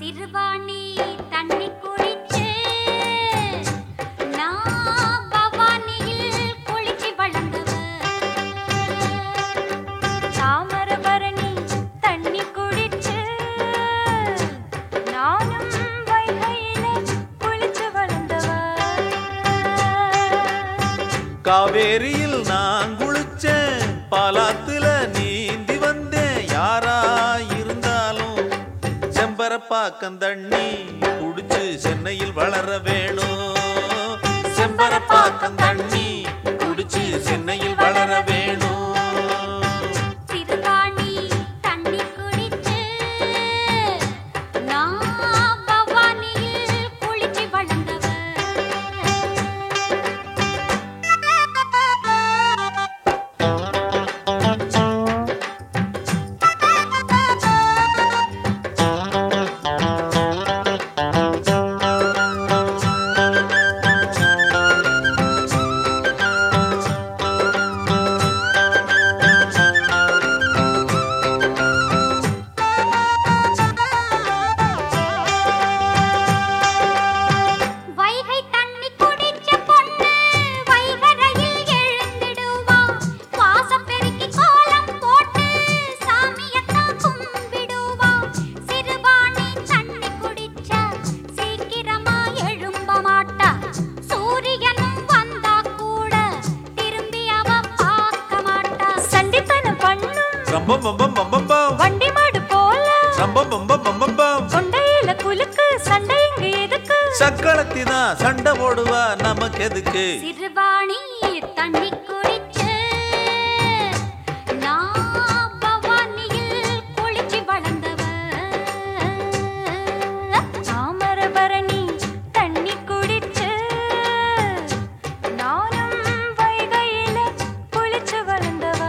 சிறுவாணி தண்ணி குடிச்சு நான் பவானியில் குளிச்சு வளர்ந்தவ தாமிரபரணி தண்ணி குடிச்சு நானும் வைகையில குளிச்சு வளர்ந்தவ காவேரியில் நான் குளிச்சேன் பாலாத்துல நீந்தி வந்தேன் யாரா இருந்தாலும் செம்பரப்பாக்கம் தண்ணி குடிச்சு சென்னையில் வளர வேணும் செம்பரப்பாக்கம் தண்ணி குடிச்சு சென்னையில் வளர வேணும் சிறுவாணி தண்ணி குடிச்சு நான் பவானியில் குளிச்சு வளர்ந்தவ வைகை தண்ணி குடிச்ச பொண்ணு வைகரையில் எழுந்திடுவா வாசம் பெருக்கி கோலம் போட்டு சாமியத்தான் கும்பிடுவா சிறுவாணி தண்ணி குடிச்சா சீக்கிரமா எழும்ப மாட்டா சூரியனும் வந்தா கூட திரும்பி அவ பார்க்க மாட்டா சண்டித்தனம் பண்ணும் ரம்பம் பம்பம் பம்பம் பம் வண்டி மாடு போல ரம்பம் பம்பம் பம்பம் பம் கொண்டையில குலுக்கு சண்டை இங்கு எதுக்கு சக்களத்தி தான் சண்டை போடுவா நமக்கு எதுக்கு சிறுவாணி தண்ணி குடிச்சு நான் பவானியில் குளிச்சு வளர்ந்தவ தாமிரபரணி தண்ணி குடிச்சு நானும் வைகையில குளிச்சு வளர்ந்தவ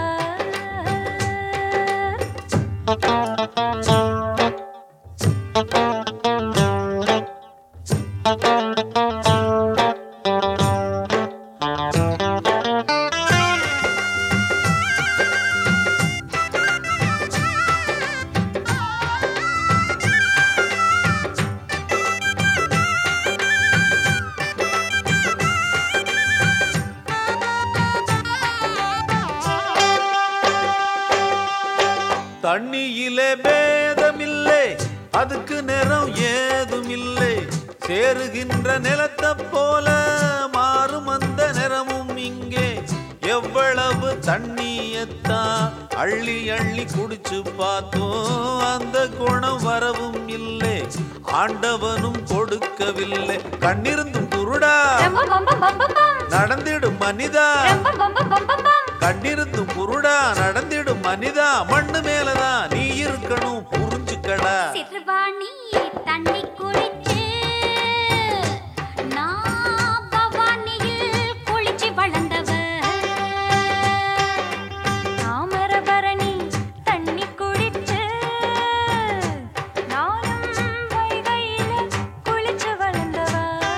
தண்ணியிலே பேதமில்லை அதுக்கு நிறம் ஏதுமில்லை சேருகின்ற நிலத்தை போல மாறும் அந்த நிறமும் இங்கே எவ்வளவு தண்ணியத்தான் அள்ளி அள்ளி குடிச்சு பார்த்தோம் அந்த குணம் வரவும் இல்லை ஆண்டவனும் கொடுக்கவில்லை கண்ணிருந்தும் குருடா ரொம்ப ரொம்ப ரொம்ப பம். நடந்திடும் மனிதா ரொம்ப ரொம்ப ரொம்ப பம். கண்ணிருந்தும் குருடா நடந்திடும் மனிதா மண்ணு மேலதான் நீ இருக்கணும் புரிஞ்சுக்கடா சிறுவாணி தண்ணி குடிச்சு நான் பவானியில் குளிச்சு வளர்ந்தவ தாமிரபரணி தண்ணி குடிச்சு நானும் வைகையில குளிச்சு வளர்ந்தவ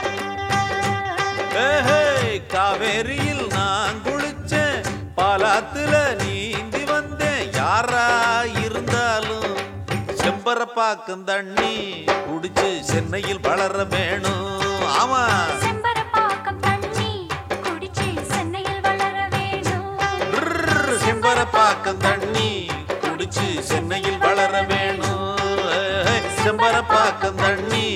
ஏஹே, காவேரியில் நான் குளிச்சேன் பாலாத்துல நீந்தி வந்தேன் யாரா இருந்தாலும் செம்பரப்பாக்கம் தண்ணி குடிச்சு சென்னையில் வளர வேணும் ஆமா செம்பரப்பாக்கம் தண்ணி குடிச்சு சென்னையில் வளர வேணும் ர்ர், செம்பரப்பாக்கம் தண்ணி குடிச்சு சென்னையில் வளர வேணும் ஏஹே, செம்பரப்பாக்கம் தண்ணி